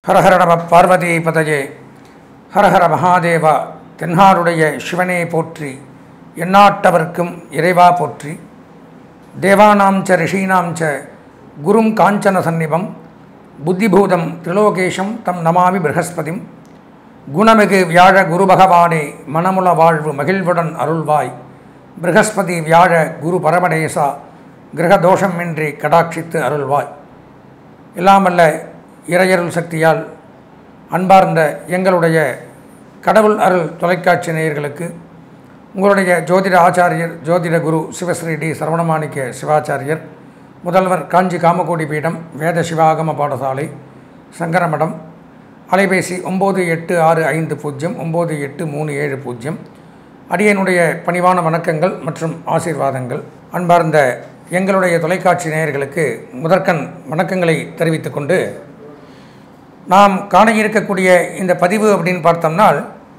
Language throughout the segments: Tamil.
ஹரஹர நம பார்வதி பதஜே ஹரஹர மகாதேவா தென்னாருடைய சிவனே போற்றி எந்நாட்டவர்க்கும் இறைவா போற்றி தேவானாம் ச ரிஷீனாம் ச குரும் காஞ்சன சந்நிபம் புத்திபூதம் திரிலோகேஷம் தம் நமாமி ப்ரகஸ்பதிம் குணமிகு வியாழ குரு பகவானே மனமுல வாழ்வு மகிழ்வுடன் அருள்வாய் ப்ரகஸ்பதி வியாழ குரு பரமடேசா கிரகதோஷமின்றி கடாட்சித்து அருள்வாய் இல்லாமல்ல இறையருள் சக்தியால் அன்பார்ந்த எங்களுடைய கடவுள் அருள் தொலைக்காட்சி நேயர்களுக்கு உங்களுடைய ஜோதிட ஆச்சாரியர் ஜோதிட குரு சிவஸ்ரீ டி சரவணமாணிக்க சிவாச்சாரியர் முதல்வர் காஞ்சி காமகோடி பீடம் வேத சிவாகம பாடசாலை சங்கரமடம் அலைபேசி ஒம்பது எட்டு ஆறு ஐந்து பூஜ்ஜியம் ஒம்பது எட்டு மூணு ஏழு பூஜ்ஜியம் அடியனுடைய பணிவான வணக்கங்கள் மற்றும் ஆசீர்வாதங்கள் அன்பார்ந்த எங்களுடைய தொலைக்காட்சி நேயர்களுக்கு முதற்கண் வணக்கங்களை தெரிவித்துக்கொண்டு நாம் காண இருக்கக்கூடிய இந்த பதிவு அப்படின்னு பார்த்தோம்னால்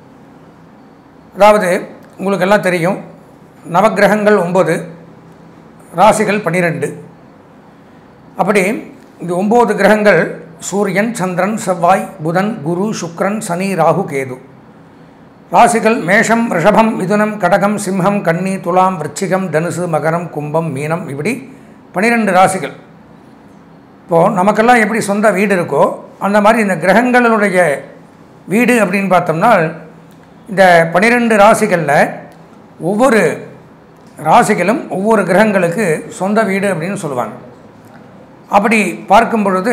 அதாவது உங்களுக்கு எல்லாம் தெரியும் நவக்கிரகங்கள் ஒம்பது ராசிகள் பன்னிரெண்டு அப்படி இந்த ஒம்பது கிரகங்கள் சூரியன் சந்திரன் செவ்வாய் புதன் குரு சுக்ரன் சனி ராகு கேது ராசிகள் மேஷம் ரிஷபம் மிதுனம் கடகம் சிம்ஹம் கன்னி துலாம் விருச்சிகம் தனுசு மகரம் கும்பம் மீனம் இப்படி பன்னிரெண்டு ராசிகள் இப்போது நமக்கெல்லாம் எப்படி சொந்த வீடு இருக்கோ அந்த மாதிரி இந்த கிரகங்களுடைய வீடு அப்படின்னு பார்த்தோம்னா இந்த பன்னிரெண்டு ராசிகளில் ஒவ்வொரு ராசிகளும் ஒவ்வொரு கிரகங்களுக்கு சொந்த வீடு அப்படின்னு சொல்லுவாங்க அப்படி பார்க்கும் பொழுது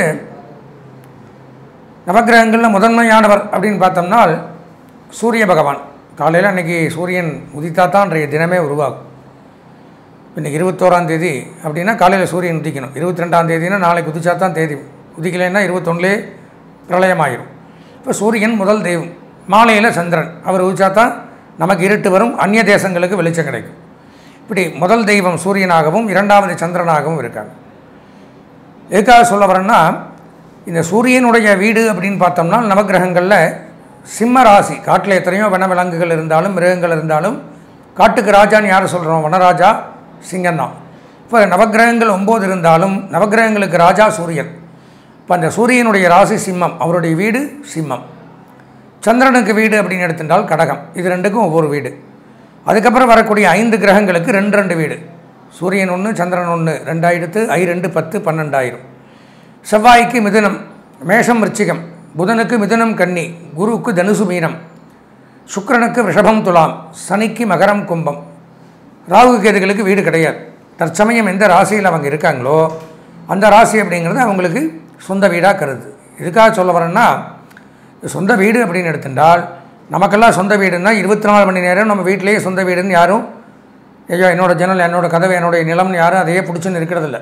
நவக்கிரகங்களில் முதன்மையானவர் அப்படின்னு பார்த்தோம்னால் சூரிய பகவான் காலையில் அன்றைக்கி சூரியன் உதித்தா தான் அன்றைய தினமே உருவாகும் இன்றைக்கி இருபத்தோராம் தேதி அப்படின்னா காலையில் சூரியன் உதிக்கணும் இருபத்தி ரெண்டாம் தேதினா நாளைக்கு உதிச்சா தான் தேதி உதிக்கலைன்னா இருபத்தொன்னுலே பிரளயமாயிரும் இப்போ சூரியன் முதல் தெய்வம் மாலையில் சந்திரன் அவர் உதிச்சா தான் நமக்கு இருட்டு வரும் அந்நிய தேசங்களுக்கு வெளிச்சம் கிடைக்கும் இப்படி முதல் தெய்வம் சூரியனாகவும் இரண்டாவது சந்திரனாகவும் இருக்காங்க எதுக்காக சொல்ல வரேன்னா இந்த சூரியனுடைய வீடு அப்படின்னு பார்த்தோம்னா நவகிரகங்களில் சிம்ம ராசி காட்டில் எத்தனையோ வன விலங்குகள் இருந்தாலும் மிருகங்கள் இருந்தாலும் காட்டுக்கு ராஜான்னு யார் சொல்கிறோம் வனராஜா சிங்கம் தான் இப்போ நவகிரகங்கள் ஒம்பது இருந்தாலும் நவகிரகங்களுக்கு ராஜா சூரியன் இப்போ அந்த சூரியனுடைய ராசி சிம்மம் அவருடைய வீடு சிம்மம் சந்திரனுக்கு வீடு அப்படின்னு எடுத்துட்டால் கடகம் இது ரெண்டுக்கும் ஒவ்வொரு வீடு அதுக்கப்புறம் வரக்கூடிய ஐந்து கிரகங்களுக்கு ரெண்டு ரெண்டு வீடு சூரியன் ஒன்று சந்திரன் ஒன்று ரெண்டாயிரத்து ஐ ரெண்டு பத்து பன்னெண்டாயிரம் செவ்வாய்க்கு மிதுனம் மேஷம் ரிச்சிகம் புதனுக்கு மிதுனம் கன்னி குருவுக்கு தனுசு மீனம் சுக்கிரனுக்கு ரிஷபம் துலாம் சனிக்கு மகரம் கும்பம் ராகு கேதுகளுக்கு வீடு கிடையாது தற்சமயம் எந்த ராசியில் அவங்க இருக்காங்களோ அந்த ராசி அப்படிங்கிறது அவங்களுக்கு சொந்த வீடாக கருது இதுக்காக சொல்ல வரேன்னா சொந்த வீடு அப்படின்னு எடுத்துட்டால் நமக்கெல்லாம் சொந்த வீடுன்னா இருபத்தி நாலு மணி நேரம் நம்ம வீட்டிலேயே சொந்த வீடுன்னு யாரும் ஐயோ என்னோடய ஜன்னல் என்னோடய கதவு என்னுடைய நிலம்னு யாரும் அதையே பிடிச்சுன்னு இருக்கிறதில்ல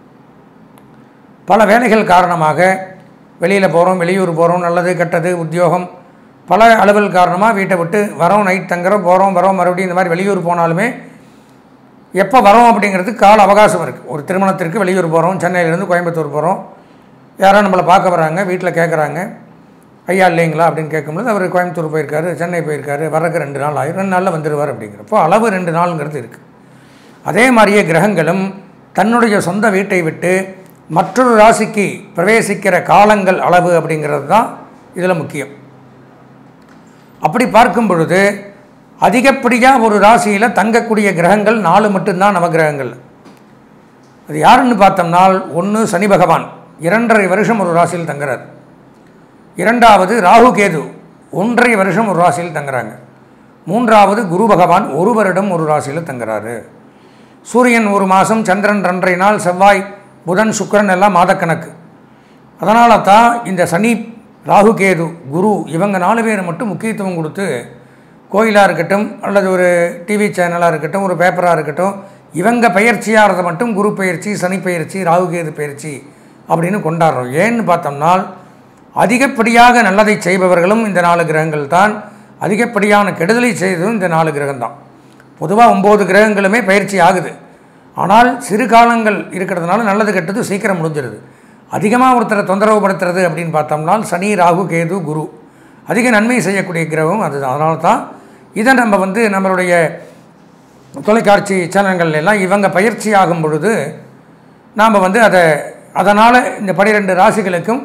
பல வேலைகள் காரணமாக வெளியில் போகிறோம் வெளியூர் போகிறோம் நல்லது கெட்டது உத்தியோகம் பல அலுவல் காரணமாக வீட்டை விட்டு வரோம் நைட் தங்குறோம் போகிறோம் வரோம் மறுபடியும் இந்த மாதிரி வெளியூர் போனாலுமே எப்போ வரோம் அப்படிங்கிறதுக்கு கால அவகாசம் இருக்குது ஒரு திருமணத்திற்கு வெளியூர் போகிறோம் சென்னையிலேருந்து கோயம்புத்தூர் போகிறோம் யாரோ நம்மளை பார்க்க வராங்க வீட்டில் கேட்குறாங்க ஐயா இல்லைங்களா அப்படின்னு கேட்கும்போது அவர் கோயம்புத்தூர் போயிருக்காரு சென்னை போயிருக்காரு வரக்கு ரெண்டு நாள் ஆயிரம் ரெண்டு நாளில் வந்துடுவார் அப்படிங்கிறப்போ அளவு ரெண்டு நாளுங்கிறது இருக்குது அதே மாதிரியே கிரகங்களும் தன்னுடைய சொந்த வீட்டை விட்டு மற்றொரு ராசிக்கு பிரவேசிக்கிற காலங்கள் அளவு அப்படிங்கிறது தான் இதில் முக்கியம் அப்படி பார்க்கும் பொழுது அதிகப்படியாக ஒரு ராசியில் தங்கக்கூடிய கிரகங்கள் நாலு மட்டும்தான் நவகிரகங்கள் அது யாருன்னு பார்த்தோம்னால் ஒன்று சனி பகவான் இரண்டரை வருஷம் ஒரு ராசியில் தங்குறார் இரண்டாவது ராகு கேது ஒன்றரை வருஷம் ஒரு ராசியில் தங்குறாங்க மூன்றாவது குரு பகவான் ஒரு வருடம் ஒரு ராசியில் தங்குறாரு சூரியன் ஒரு மாதம் சந்திரன் ரெண்டரை நாள் செவ்வாய் புதன் சுக்கரன் எல்லாம் மாதக்கணக்கு அதனால தான் இந்த சனி ராகு கேது குரு இவங்க நாலு பேர் மட்டும் முக்கியத்துவம் கொடுத்து கோயிலாக இருக்கட்டும் அல்லது ஒரு டிவி சேனலாக இருக்கட்டும் ஒரு பேப்பராக இருக்கட்டும் இவங்க பயிற்சியாகிறத மட்டும் குரு பயிற்சி சனி பயிற்சி ராகு கேது பயிற்சி அப்படின்னு கொண்டாடுறோம் ஏன்னு பார்த்தோம்னா அதிகப்படியாக நல்லதை செய்பவர்களும் இந்த நாலு கிரகங்கள் தான் அதிகப்படியான கெடுதலை செய்ததும் இந்த நாலு கிரகம் தான் பொதுவாக ஒம்பது கிரகங்களுமே பயிற்சி ஆகுது ஆனால் சிறு காலங்கள் இருக்கிறதுனால நல்லது கெட்டது சீக்கிரம் முடிஞ்சிருது அதிகமாக ஒருத்தரை தொந்தரவு படுத்துறது அப்படின்னு பார்த்தோம்னா சனி ராகு கேது குரு அதிக நன்மை செய்யக்கூடிய கிரகம் அதுதான் அதனால தான் இதை நம்ம வந்து நம்மளுடைய தொலைக்காட்சி சேனல்கள் எல்லாம் இவங்க பயிற்சி ஆகும் பொழுது நாம் வந்து அதை அதனால் இந்த பனிரெண்டு ராசிகளுக்கும்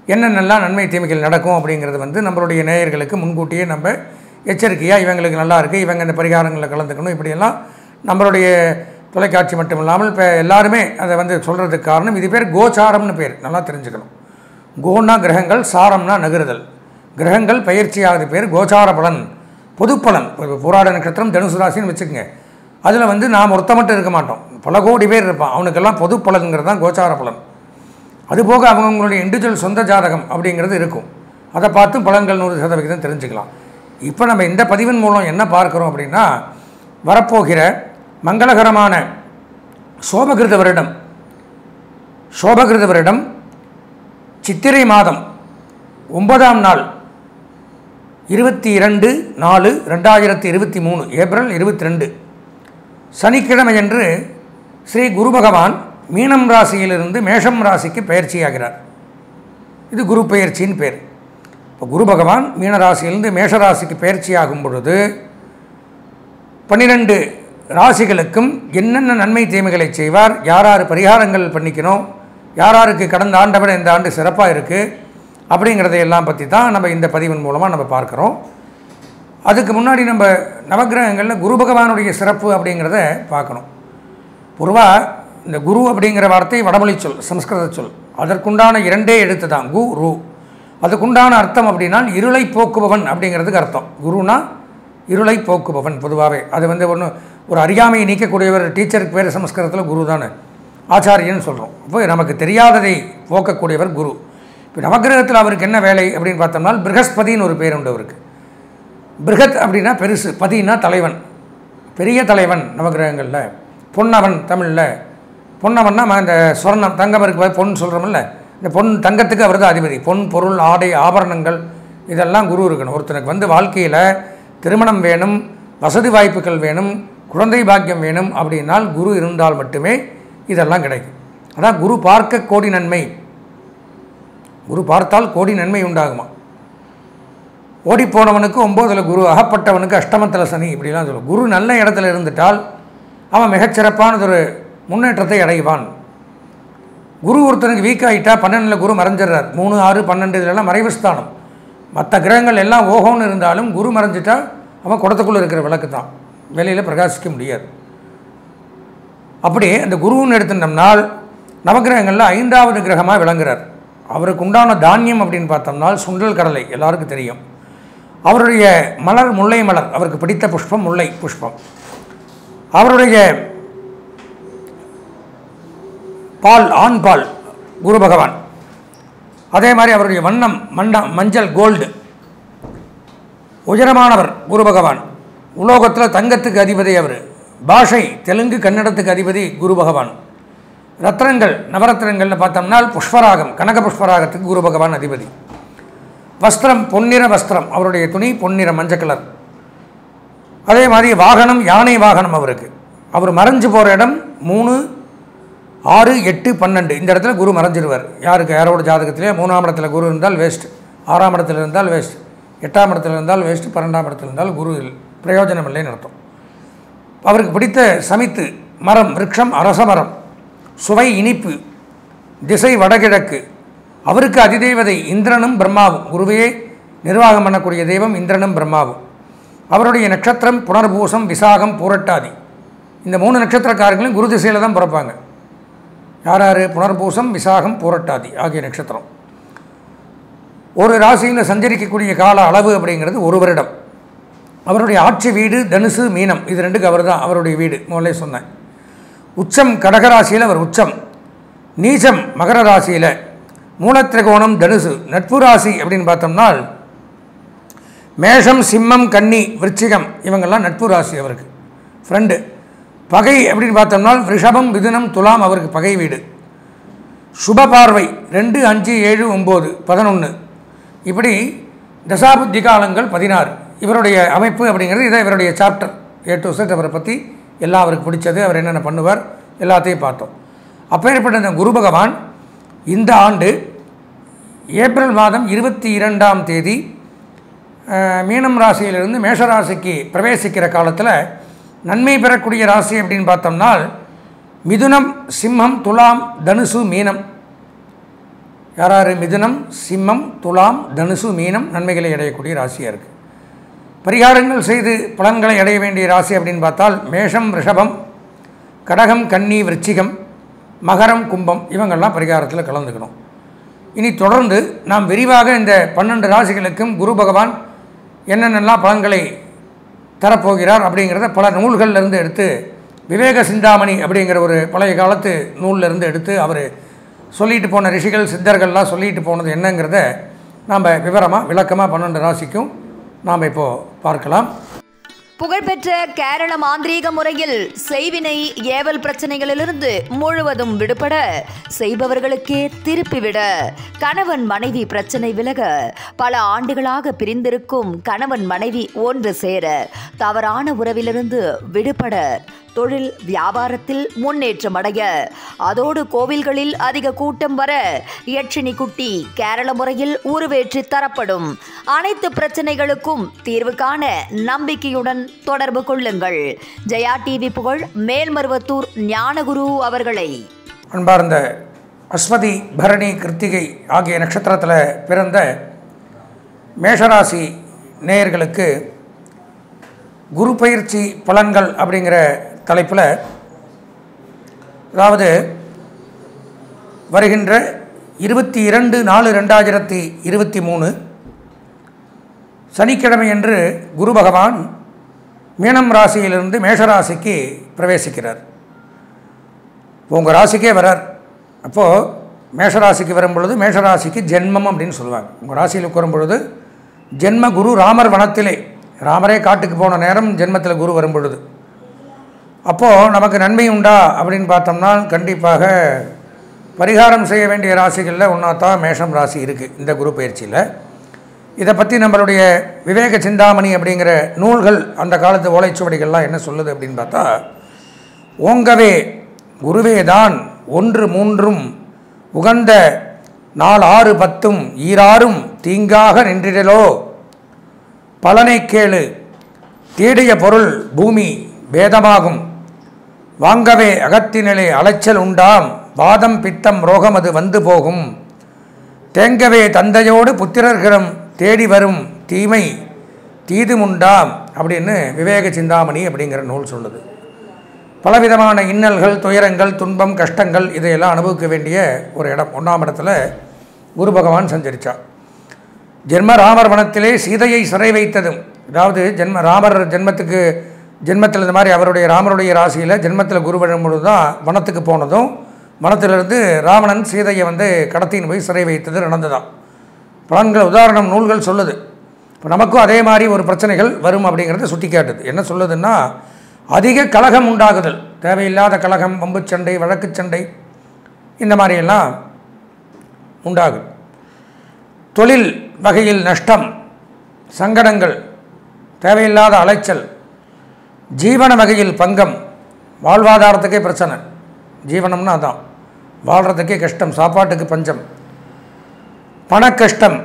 என்னென்னலாம் நன்மை தீமைகள் நடக்கும் அப்படிங்கிறது வந்து நம்மளுடைய நேயர்களுக்கு முன்கூட்டியே நம்ம எச்சரிக்கையாக இவங்களுக்கு நல்லா இருக்குது இவங்க இந்த பரிகாரங்களில் கலந்துக்கணும் இப்படியெல்லாம் நம்மளுடைய தொலைக்காட்சி மட்டும் இல்லாமல் இப்போ எல்லாருமே அதை வந்து சொல்கிறதுக்கு காரணம் இது பேர் கோச்சாரம்னு பேர் நல்லா தெரிஞ்சுக்கணும் கோன்னா கிரகங்கள் சாரம்னா நகருதல் கிரகங்கள் பயிற்சியாகிறது பேர் கோச்சார பலன் பொதுப்பலன் இப்போ பூராட நட்சத்திரம் தனுசு ராசின்னு வச்சுக்கோங்க அதில் வந்து நாம் ஒருத்த மட்டும் இருக்க மாட்டோம் பல கோடி பேர் இருப்பான் அவனுக்கெல்லாம் பொது பலன்கிறது தான் கோச்சார பலன் அதுபோக அவங்கவுங்களுடைய இண்டிவிஜுவல் சொந்த ஜாதகம் அப்படிங்கிறது இருக்கும் அதை பார்த்து பலன்கள் நூறு சதவிகிதம் தெரிஞ்சுக்கலாம் இப்போ நம்ம இந்த பதிவின் மூலம் என்ன பார்க்குறோம் அப்படின்னா வரப்போகிற மங்களகரமான சோபகிருத வருடம் சோபகிருத வருடம் சித்திரை மாதம் ஒன்பதாம் நாள் இருபத்தி இரண்டு நாலு ரெண்டாயிரத்தி இருபத்தி மூணு ஏப்ரல் இருபத்தி ரெண்டு சனிக்கிழமையன்று ஸ்ரீ குரு பகவான் மீனம் ராசியிலிருந்து மேஷம் ராசிக்கு பயிற்சியாகிறார் இது குரு பெயர்ச்சின்னு பேர் இப்போ குரு பகவான் மீன ராசியிலிருந்து மேஷ ராசிக்கு பயிற்சியாகும் பொழுது பன்னிரெண்டு ராசிகளுக்கும் என்னென்ன நன்மை தீமைகளை செய்வார் யார் யார் பரிகாரங்கள் பண்ணிக்கணும் யார் யாருக்கு கடந்த ஆண்டை விட இந்த ஆண்டு சிறப்பாக இருக்குது அப்படிங்கிறதையெல்லாம் பற்றி தான் நம்ம இந்த பதிவின் மூலமாக நம்ம பார்க்குறோம் அதுக்கு முன்னாடி நம்ம நவக்கிரகங்களில் குரு பகவானுடைய சிறப்பு அப்படிங்கிறத பார்க்கணும் பொதுவாக இந்த குரு அப்படிங்கிற வார்த்தை வடமொழி சொல் சம்ஸ்கிருத சொல் அதற்குண்டான இரண்டே எழுத்து தான் கு ரு அதுக்குண்டான அர்த்தம் அப்படின்னா இருளை போக்குபவன் அப்படிங்கிறதுக்கு அர்த்தம் குருனா இருளை போக்குபவன் பொதுவாகவே அது வந்து ஒன்று ஒரு அறியாமையை நீக்கக்கூடியவர் டீச்சருக்கு பேர் சமஸ்கிருதத்தில் குரு தானே ஆச்சாரியன்னு சொல்கிறோம் அப்போ நமக்கு தெரியாததை போக்கக்கூடியவர் குரு இப்போ நவக்கிரகத்தில் அவருக்கு என்ன வேலை அப்படின்னு பார்த்தோம்னா பிருகஸ்பதின்னு ஒரு பேர் உண்டு அவருக்கு பிருகத் அப்படின்னா பெருசு பதினா தலைவன் பெரிய தலைவன் நவக்கிரகங்களில் பொன்னவன் தமிழில் பொன்னவன்னா ம- இந்த சொர்ணம் தங்கம் இருக்கு பொன் சொல்கிறோம்ல இந்த பொன் தங்கத்துக்கு அவர் தான் அதிபதி பொன் பொருள் ஆடை ஆபரணங்கள் இதெல்லாம் குரு இருக்கணும் ஒருத்தனுக்கு வந்து வாழ்க்கையில் திருமணம் வேணும் வசதி வாய்ப்புகள் வேணும் குழந்தை பாக்கியம் வேணும் அப்படின்னால் குரு இருந்தால் மட்டுமே இதெல்லாம் கிடைக்கும் அதான் குரு பார்க்க கோடி நன்மை குரு பார்த்தால் கோடி நன்மை உண்டாகுமா ஓடிப்போனவனுக்கு ஒம்போதில் குரு அகப்பட்டவனுக்கு அஷ்டமத்தில் சனி இப்படிலாம் சொல்லுவோம் குரு நல்ல இடத்துல இருந்துட்டால் அவன் மிகச்சிறப்பானதொரு முன்னேற்றத்தை அடைவான் குரு ஒருத்தனுக்கு வீக் ஆகிட்டா பன்னெண்டில் குரு மறைஞ்சிடுறார் மூணு ஆறு பன்னெண்டு இதெல்லாம் மறைவு ஸ்தானம் மற்ற கிரகங்கள் எல்லாம் ஓஹோன்னு இருந்தாலும் குரு மறைஞ்சிட்டா அவன் குடத்துக்குள்ளே இருக்கிற விளக்கு தான் வெளியில் பிரகாசிக்க முடியாது அப்படி அந்த குருன்னு எடுத்துட்டோம்னால் நவகிரகங்களில் ஐந்தாவது கிரகமாக விளங்குறார் அவருக்கு உண்டான தானியம் அப்படின்னு பார்த்தோம்னா சுண்டல் கடலை எல்லாருக்கும் தெரியும் அவருடைய மலர் முல்லை மலர் அவருக்கு பிடித்த புஷ்பம் முல்லை புஷ்பம் அவருடைய பால் ஆண் பால் குரு பகவான் அதே மாதிரி அவருடைய வண்ணம் மண்டம் மஞ்சள் கோல்டு உயரமானவர் குரு பகவான் உலோகத்தில் தங்கத்துக்கு அதிபதி அவர் பாஷை தெலுங்கு கன்னடத்துக்கு அதிபதி குரு பகவான் ரத்னங்கள் நவரத்னங்கள்னு பார்த்தோம்னா புஷ்பராகம் கனக புஷ்பராகத்துக்கு குரு பகவான் அதிபதி வஸ்திரம் பொன்னிற வஸ்திரம் அவருடைய துணி பொன்னிற மஞ்சள் கலர் அதே மாதிரி வாகனம் யானை வாகனம் அவருக்கு அவர் மறைஞ்சு போகிற இடம் மூணு ஆறு எட்டு பன்னெண்டு இந்த இடத்துல குரு மறைஞ்சிருவார் யாருக்கு யாரோட ஜாதகத்திலே மூணாம் இடத்துல குரு இருந்தால் வேஸ்ட் ஆறாம் இடத்துல இருந்தால் வேஸ்ட் எட்டாம் இடத்துல இருந்தால் வேஸ்ட் பன்னெண்டாம் இடத்துல இருந்தால் குரு இல்- பிரயோஜனம் இல்லைன்னு அர்த்தம் அவருக்கு பிடித்த சமித்து மரம் விருட்சம் அரச மரம் சுவை இனிப்பு திசை வடகிழக்கு அவருக்கு அதிதேவதை இந்திரனும் பிரம்மாவும் குருவையே நிர்வாகம் பண்ணக்கூடிய தெய்வம் இந்திரனும் பிரம்மாவும் அவருடைய நட்சத்திரம் புனர்பூசம் விசாகம் பூரட்டாதி இந்த மூணு நட்சத்திரக்காரங்களும் குரு திசையில் தான் பிறப்பாங்க யார் யார் புனர்பூசம் விசாகம் பூரட்டாதி ஆகிய நட்சத்திரம் ஒரு ராசியில் சஞ்சரிக்கக்கூடிய கால அளவு அப்படிங்கிறது ஒரு வருடம் அவருடைய ஆட்சி வீடு தனுசு மீனம் இது ரெண்டுக்கு அவர் தான் அவருடைய வீடு முதல்ல சொன்னேன் உச்சம் கடகராசியில் அவர் உச்சம் நீச்சம் மகர ராசியில் மூலத்திரிகோணம் தனுசு நட்பு ராசி அப்படின்னு பார்த்தோம்னா மேஷம் சிம்மம் கன்னி விருச்சிகம் இவங்கெல்லாம் நட்பு ராசி அவருக்கு ஃப்ரெண்டு பகை அப்படின்னு பார்த்தோம்னா ரிஷபம் மிதுனம் துலாம் அவருக்கு பகை வீடு சுப பார்வை ரெண்டு அஞ்சு ஏழு ஒம்பது பதினொன்று இப்படி தசாபுத்தி காலங்கள் பதினாறு இவருடைய அமைப்பு அப்படிங்கிறது இதை இவருடைய சாப்டர் ஏ டு செட் அவரை பற்றி எல்லாம் அவருக்கு பிடிச்சது அவர் என்னென்ன பண்ணுவார் எல்லாத்தையும் பார்த்தோம் அப்பேற்பட்ட இந்த குரு பகவான் இந்த ஆண்டு ஏப்ரல் மாதம் இருபத்தி இரண்டாம் தேதி அஹ், மீனம் ராசியிலிருந்து மேஷ ராசிக்கு பிரவேசிக்கிற காலத்தில் நன்மை பெறக்கூடிய ராசி அப்படின்னு பார்த்தோம்னா மிதுனம் சிம்மம் துலாம் தனுசு மீனம் யாராரு மிதுனம் சிம்மம் துலாம் தனுசு மீனம் நன்மைகளை அடையக்கூடிய ராசியாக இருக்குது பரிகாரங்கள் செய்து பலன்களை அடைய வேண்டிய ராசி அப்படின்னு பார்த்தால் மேஷம் ரிஷபம் கடகம் கன்னி விருச்சிகம் மகரம் கும்பம் இவங்கெல்லாம் பரிகாரத்தில் கலந்துக்கணும் இனி தொடர்ந்து நாம் விரிவாக இந்த பன்னெண்டு ராசிகளுக்கும் குரு பகவான் என்னென்னலாம் பலன்களை தரப்போகிறார் அப்படிங்கிறத பல நூல்கள்ல இருந்து எடுத்து விவேக சிந்தாமணி அப்படிங்கிற ஒரு பழைய காலத்து நூல்ல இருந்து எடுத்து அவர் சொல்லிட்டு போன ரிஷிகள் சித்தர்கள்லாம் சொல்லிட்டு போனது என்னங்கிறத நாம் விவரமாக விளக்கமாக பன்னெண்டு ராசிக்கும் நாம் இப்போது பார்க்கலாம் புகழ்பெற்ற கேரள மாந்திரீக முறையில் செய்வினை ஏவல் பிரச்சனைகளிலிருந்து முழுவதும் விடுபட செய்பவர்களுக்கே திருப்பிவிட கணவன் மனைவி பிரச்சனை விலக பல ஆண்டுகளாக பிரிந்திருக்கும் கணவன் மனைவி ஒன்று சேர தவறான உறவிலிருந்து விடுபட தொழில் வியாபாரத்தில் முன்னேற்றம் அடைய அதோடு கோவில்களில் அதிக கூட்டம் வர யட்சினி குட்டி கேரள முறையில் உருவேற்றி தரப்படும் அனைத்து பிரச்சனைகளுக்கும் தீர்வு காண நம்பிக்கையுடன் தொடர்பு கொள்ளுங்கள் ஜெயா டிவி புகழ் மேல்மருவத்தூர் ஞானகுரு அவர்களை அன்பார்ந்த அஸ்வதி பரணி கிருத்திகை ஆகிய நட்சத்திரத்தில் பிறந்த மேஷராசி நேயர்களுக்கு குரு பயிற்சி பலன்கள் அப்படிங்கிற தலைப்பில் அதாவது வருகின்ற இருபத்தி இரண்டு நாலு ரெண்டாயிரத்தி இருபத்தி மூணு சனிக்கிழமையன்று குரு பகவான் மீனம் ராசியிலிருந்து மேஷராசிக்கு பிரவேசிக்கிறார் உங்கள் ராசிக்கே வரார் அப்போது மேஷராசிக்கு வரும் பொழுது மேஷராசிக்கு ஜென்மம் அப்படின்னு சொல்லுவாங்க உங்கள் ராசியில் வரும் பொழுது ஜென்ம குரு ராமர் வனத்திலே ராமரே காட்டுக்கு போன நேரம் ஜென்மத்தில் குரு வரும் பொழுது அப்போது நமக்கு நன்மை உண்டா அப்படின்னு பார்த்தோம்னா கண்டிப்பாக பரிகாரம் செய்ய வேண்டிய ராசிகளில் ஒன்றாத்தான் மேஷம் ராசி இருக்குது இந்த குரு பயிற்சியில் இதை பற்றி நம்மளுடைய விவேக சிந்தாமணி அப்படிங்கிற நூல்கள் அந்த காலத்து ஓலைச்சுவடிகள்லாம் என்ன சொல்லுது அப்படின்னு பார்த்தா ஓங்கவே குருவேதான் ஒன்று மூன்றும் உகந்த நாள் ஆறு பத்தும் ஈராறும் தீங்காக நின்றிடலோ பலனை கேளு தேடிய பொருள் பூமி வேதமாகும் வாங்கவே அகத்தினிலே அலைச்சல் உண்டாம் வாதம் பித்தம் ரோகம் அது வந்து போகும் தேங்கவே தந்தையோடு புத்திரர்களிடம் தேடி வரும் தீமை தீதுமுண்டாம் அப்படின்னு விவேக சிந்தாமணி அப்படிங்கிற நூல் சொல்லுது பலவிதமான இன்னல்கள் துயரங்கள் துன்பம் கஷ்டங்கள் இதையெல்லாம் அனுபவிக்க வேண்டிய ஒரு இடம் ஒன்றாம் இடத்துல குரு பகவான் சஞ்சரித்தார் ஜென்ம ராமர் வனத்திலே சீதையை சிறை வைத்ததும் அதாவது ஜென்ம ராமர் ஜென்மத்துக்கு ஜென்மத்தில் இந்த மாதிரி அவருடைய ராமருடைய ராசியில் ஜென்மத்தில் குரு வரும்பொழுது தான் வனத்துக்கு போனதும் வனத்திலிருந்து ராவணன் சீதையை வந்து கடத்தின்னு போய் சிறை வைத்தது நடந்ததாம் பலன்கள் உதாரணம் நூல்கள் சொல்லுது இப்போ நமக்கும் அதே மாதிரி ஒரு பிரச்சனைகள் வரும் அப்படிங்கிறத சுட்டி காட்டுது என்ன சொல்லுதுன்னா அதிக கலகம் உண்டாகுதல் தேவையில்லாத கலகம் வம்புச் சண்டை வழக்குச் சண்டை இந்த மாதிரியெல்லாம் உண்டாகுது தொழில் வகையில் நஷ்டம் சங்கடங்கள் தேவையில்லாத அலைச்சல் ஜீவன வகையில் பங்கம் வாழ்வாதாரத்துக்கே பிரச்சனை ஜீவனம்னா அதான் வாழ்கிறதுக்கே கஷ்டம் சாப்பாட்டுக்கு பஞ்சம் பணக்கஷ்டம்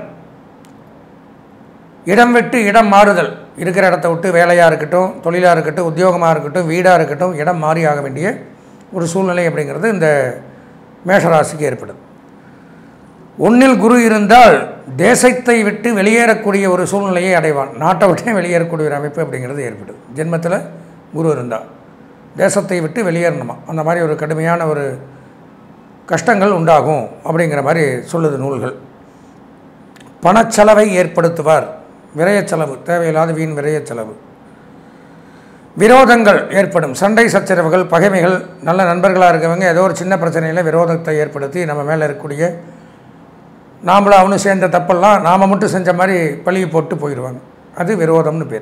இடம் விட்டு இடம் மாறுதல் இருக்கிற இடத்த விட்டு வேலையாக இருக்கட்டும் தொழிலாக இருக்கட்டும் உத்தியோகமாக இருக்கட்டும் வீடாக இருக்கட்டும் இடம் மாறி ஆக வேண்டிய ஒரு சூழ்நிலை அப்படிங்கிறது இந்த மேஷராசிக்கு ஏற்படுது ஒன்றில் குரு இருந்தால் தேசத்தை விட்டு வெளியேறக்கூடிய ஒரு சூழ்நிலையை அடைவான் நாட்டை விட்டே வெளியேறக்கூடிய ஒரு அமைப்பு அப்படிங்கிறது ஏற்படுது ஜென்மத்தில் குரு இருந்தால் தேசத்தை விட்டு வெளியேறணுமா அந்த மாதிரி ஒரு கடுமையான ஒரு கஷ்டங்கள் உண்டாகும் அப்படிங்கிற மாதிரி சொல்லுது நூல்கள் பணச்செலவை ஏற்படுத்துவார் விரயச் செலவு தேவையில்லாத வீண் விரயச் செலவு விரோதங்கள் ஏற்படும் சண்டை சச்சரவுகள் பகைமைகள் நல்ல நண்பர்களாக இருக்கவங்க ஏதோ ஒரு சின்ன பிரச்சனையில் விரோதத்தை ஏற்படுத்தி நம்ம மேலே இருக்கக்கூடிய நாமளும் அவனும் சேர்ந்த தப்பெல்லாம் நாம் மட்டும் செஞ்ச மாதிரி பழியை போட்டு போயிடுவாங்க அது விரோதம்னு பேர்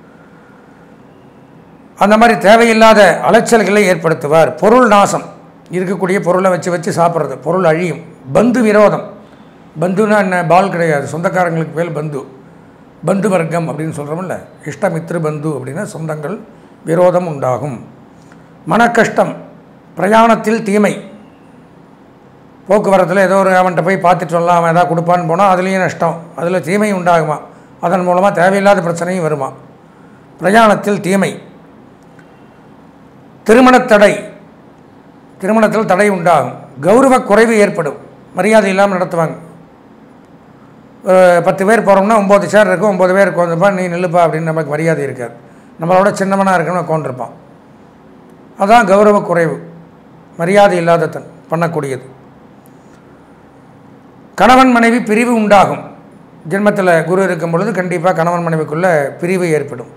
அந்த மாதிரி தேவையில்லாத அலைச்சல்களை ஏற்படுத்துவார் பொருள் நாசம் இருக்கக்கூடிய பொருளை வச்சு வச்சு சாப்பிட்றது பொருள் அழியும் பந்து விரோதம் பந்துனா என்ன பால் கிடையாது சொந்தக்காரங்களுக்கு பேர் பந்து பந்து வர்க்கம் அப்படின்னு சொல்கிறோம்ல இஷ்டமித்ரு பந்து அப்படின்னா சொந்தங்கள் விரோதம் உண்டாகும் மனக்கஷ்டம் பிரயாணத்தில் தீமை போக்குவரத்தில் ஏதோ ஒரு அவன்கிட்ட போய் பார்த்துட்டு வரலாம் அவன் ஏதாவது கொடுப்பான்னு போனால் அதுலேயும் நஷ்டம் அதில் தீமை உண்டாகுமா அதன் மூலமாக தேவையில்லாத பிரச்சனையும் வருமா பிரயாணத்தில் தீமை திருமணத் தடை திருமணத்தில் தடை உண்டாகும் கௌரவ குறைவு ஏற்படும் மரியாதை இல்லாமல் நடத்துவாங்க ஒரு பத்து பேர் போகிறோம்னா ஒம்பது சேர் இருக்கும் ஒம்பது பேர் உட்காந்துப்பா நீ நில்லுப்பா அப்படின்னு நமக்கு மரியாதை இருக்காது நம்மளோட சின்னவனாக இருக்கணும் உட்காந்துருப்பான் அதான் கௌரவ குறைவு மரியாதை இல்லாத தன் பண்ணக்கூடியது கணவன் மனைவி பிரிவு உண்டாகும் ஜென்மத்தில் குரு இருக்கும் பொழுது கண்டிப்பாக கணவன் மனைவிக்குள்ள பிரிவு ஏற்படும்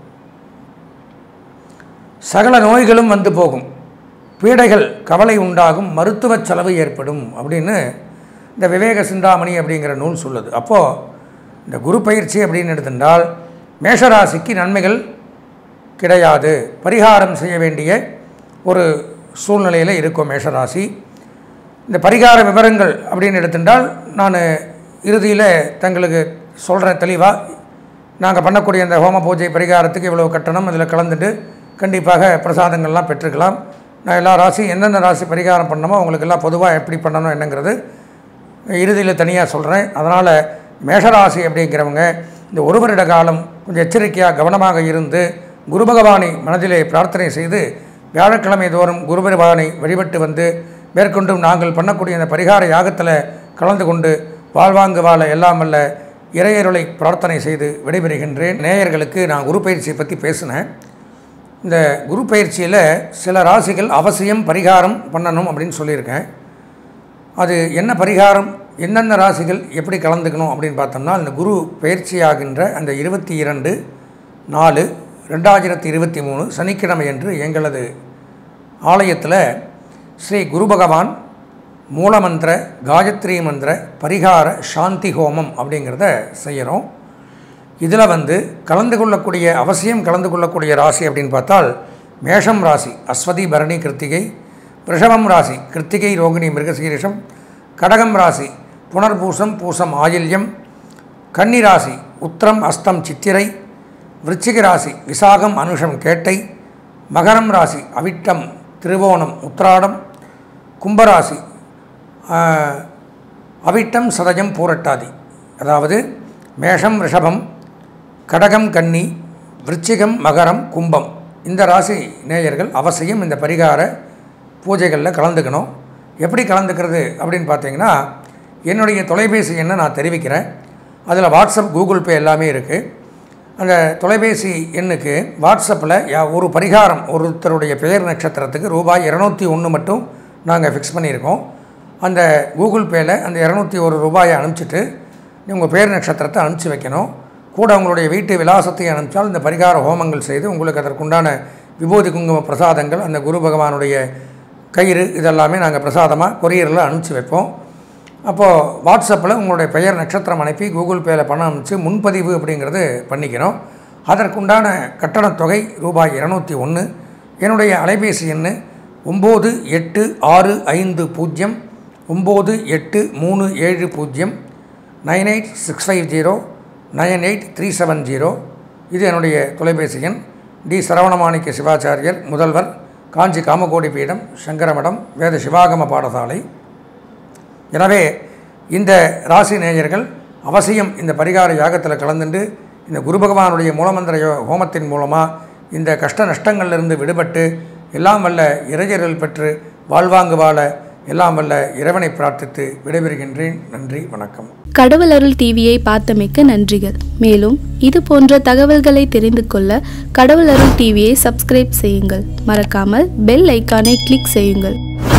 சகல நோய்களும் வந்து போகும் பீடைகள் கவலை உண்டாகும் மருத்துவ செலவு ஏற்படும் அப்படின்னு இந்த விவேக சிந்தாமணி அப்படிங்கிற நூல் சொல்லுது அப்போது இந்த குரு பயிற்சி அப்படின்னு எடுத்துட்டால் மேஷராசிக்கு நன்மைகள் கிடையாது பரிகாரம் செய்ய வேண்டிய ஒரு சூழ்நிலையில் இருக்கும் மேஷராசி இந்த பரிகார விவரங்கள் அப்படின்னு எடுத்துட்டால் நான் இறுதியில் தங்களுக்கு சொல்கிறேன் தெளிவாக நாங்கள் பண்ணக்கூடிய இந்த ஹோம பூஜை பரிகாரத்துக்கு இவ்வளவு கட்டணம் இதில் கலந்துட்டு கண்டிப்பாக பிரசாதங்கள்லாம் பெற்றுக்கலாம் நான் எல்லா ராசி எந்தெந்த ராசி பரிகாரம் பண்ணணுமோ அவங்களுக்கெல்லாம் பொதுவாக எப்படி பண்ணணும் என்னங்கிறது இறுதியில் தனியாக சொல்கிறேன் அதனால் மேஷராசி அப்படிங்கிறவங்க இந்த ஒரு வருட காலம் கொஞ்சம் எச்சரிக்கையாக கவனமாக இருந்து குரு பகவானை மனதிலே பிரார்த்தனை செய்து வியாழக்கிழமை தோறும் குரு பகவானை வழிபட்டு வந்து மேற்கொண்டும் நாங்கள் பண்ணக்கூடிய இந்த பரிகார யாகத்தில் கலந்து கொண்டு வாழ்வாங்கு வாழ எல்லாம் வல்ல இறையருளை பிரார்த்தனை செய்து விடைபெறுகின்றேன் நேயர்களுக்கு நான் குரு பயிற்சியை பற்றி பேசினேன் இந்த குரு பயிற்சியில் சில ராசிகள் அவசியம் பரிகாரம் பண்ணணும் அப்படின்னு சொல்லியிருக்கேன் அது என்ன பரிகாரம் எந்தெந்த ராசிகள் எப்படி கலந்துக்கணும் அப்படின்னு பார்த்தோம்னா இந்த குரு பயிற்சியாகின்ற அந்த இருபத்தி இரண்டு நாலு ரெண்டாயிரத்தி இருபத்தி மூணு சனிக்கிழமை என்று எங்களது ஆலயத்தில் ஸ்ரீ குரு பகவான் மூலமந்திர காயத்ரி மந்திர பரிகார சாந்தி ஹோமம் அப்படிங்கிறத செய்கிறோம் இதில் வந்து கலந்து கொள்ளக்கூடிய அவசியம் கலந்து கொள்ளக்கூடிய ராசி அப்படின்னு பார்த்தால் மேஷம் ராசி அஸ்வதி பரணி கிருத்திகை ரிஷபம் ராசி கிருத்திகை ரோகிணி மிருகசீரிஷம் கடகம் ராசி புனர்பூசம் பூசம் ஆயில்யம் கன்னி ராசி உத்திரம் அஸ்தம் சித்திரை விருச்சிக ராசி விசாகம் அனுஷம் கேட்டை மகரம் ராசி அவிட்டம் திருவோணம் உத்திராடம் கும்பராசி ஆஹ், அவிட்டம் சதயம் பூரட்டாதி அதாவது மேஷம் ரிஷபம் கடகம் கன்னி விருச்சிகம் மகரம் கும்பம் இந்த ராசி நேயர்கள் அவசியம் இந்த பரிகார பூஜைகளில் கலந்துக்கணும் எப்படி கலந்துக்கிறது அப்படின்னு பார்த்தீங்கன்னா என்னுடைய தொலைபேசி எண்ணை நான் தெரிவிக்கிறேன் அதில் வாட்ஸ்அப் கூகுள் பே எல்லாமே இருக்குது அந்த தொலைபேசி எண்ணுக்கு வாட்ஸ்அப்பில் யா ஒரு பரிகாரம் ஒருத்தருடைய பெயர் நட்சத்திரத்துக்கு ரூபாய் இரநூத்தி ஒன்று மட்டும் நாங்கள் ஃபிக்ஸ் பண்ணியிருக்கோம் அந்த கூகுள் பேயில் அந்த இரநூத்தி ஒரு ரூபாயை அனுப்பிச்சிட்டு உங்கள் பேர் நட்சத்திரத்தை அனுப்பிச்சி வைக்கணும் கூட உங்களுடைய வீட்டு விலாசத்தை அனுப்பிச்சால் இந்த பரிகார ஹோமங்கள் செய்து உங்களுக்கு அதற்குண்டான விபூதி குங்கும பிரசாதங்கள் அந்த குரு பகவானுடைய கயிறு இதெல்லாமே நாங்கள் பிரசாதமாக கொரியரில் அனுப்பிச்சி வைப்போம் அப்போது வாட்ஸ்அப்பில் உங்களுடைய பெயர் நட்சத்திரம் அனுப்பி கூகுள் பேயில் பணம் அனுப்பிச்சு முன்பதிவு அப்படிங்கிறது பண்ணிக்கிறோம் அதற்குண்டான கட்டணத் தொகை ரூபாய் இரநூத்தி ஒன்று என்னுடைய அலைபேசி எண் ஒம்பது எட்டு ஆறு ஐந்து பூஜ்ஜியம் ஒம்பது எட்டு மூணு ஏழு பூஜ்ஜியம் nine eight six five zero nine eight three seven zero இது என்னுடைய தொலைபேசி எண் டி சரவணமாணிக்க சிவாச்சாரியர் முதல்வர் காஞ்சி காமகோடி பீடம் சங்கரமடம் வேத சிவாகம பாடசாலை எனவே இந்த ராசி நேயர்கள் அவசியம் இந்த பரிகார யாகத்தில் கலந்துண்டு இந்த குரு பகவானுடைய மூலமந்திர யோ- ஹோமத்தின் மூலமாக இந்த கஷ்ட நஷ்டங்களிலிருந்து விடுபட்டு எல்லாம் வல்ல இறையர்கள் பெற்று வாழ்வாங்கு வாழ எல்லாம் வல்ல இறைவனை பிரார்த்தித்து விடைபெறுகின்றேன் நன்றி வணக்கம் கடவுள் அருள் டிவியை பார்த்தமைக்க நன்றிகள் மேலும் இது போன்ற தகவல்களை தெரிந்து கொள்ள கடவுள் அருள் டிவியை சப்ஸ்கிரைப் செய்யுங்கள் மறக்காமல் பெல் ஐக்கானை கிளிக் செய்யுங்கள்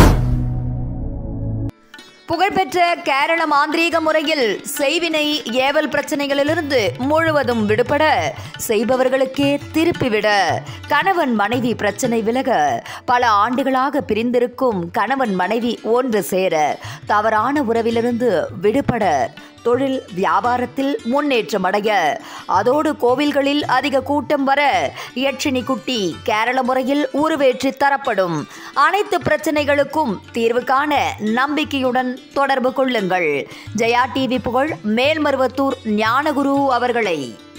புகழ்பெற்ற கேரள மாந்திரீக முறையில் செய்வினை ஏவல் பிரச்சனைகளிலிருந்து முழுவதும் விடுபட செய்பவர்களுக்கே திருப்பிவிட கணவன் மனைவி பிரச்சனை விலக பல ஆண்டுகளாக பிரிந்திருக்கும் கணவன் மனைவி ஒன்று சேர தவறான உறவிலிருந்து விடுபட தொழில் வியாபாரத்தில் முன்னேற்றம் அடைய அதோடு கோவில்களில் அதிக கூட்டம் வர யட்சினி குட்டி கேரள முறையில் உருவேற்றி தரப்படும் அனைத்து பிரச்சனைகளுக்கும் தீர்வு காண நம்பிக்கையுடன் தொடர்பு கொள்ளுங்கள் ஜெயா டிவி புகழ் மேல்மருவத்தூர் ஞானகுரு அவர்களை